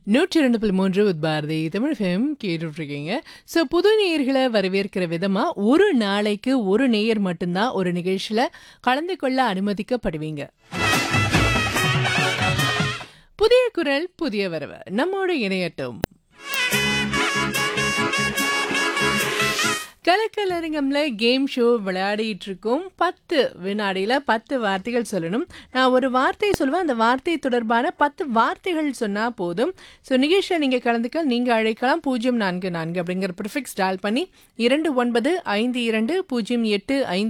நூற்றி இரண்டு புள்ளி மூன்று வித் பாரதி தமிழ் ஃபேம் கேட்டுட்ருக்கீங்க ஸோ புது நேயர்களை வரவேற்கிற விதமாக ஒரு நாளைக்கு ஒரு நேயர் மட்டும்தான் ஒரு நிகழ்ச்சியில் கலந்து கொள்ள அனுமதிக்கப்படுவீங்க புதிய குரல் புதிய வரவு நம்மோடு இணையட்டும் கலக்கலரங்கம்ல கேம் ஷோ விளையாடிட்டு இருக்கோம் பத்து வினாடியில் பத்து வார்த்தைகள் சொல்லணும் நான் ஒரு வார்த்தையை சொல்லுவேன் அந்த வார்த்தை தொடர்பான பத்து வார்த்தைகள் சொன்னால் போதும் ஸோ நிகழ்ச்சியில் நீங்கள் கலந்துக்க நீங்கள் அழைக்கலாம் பூஜ்ஜியம் நான்கு நான்கு அப்படிங்கிற ப்ரிஃபிக்ஸ் டால் பண்ணி இரண்டு ஒன்பது ஐந்து இரண்டு பூஜ்ஜியம் எட்டு ஐந்து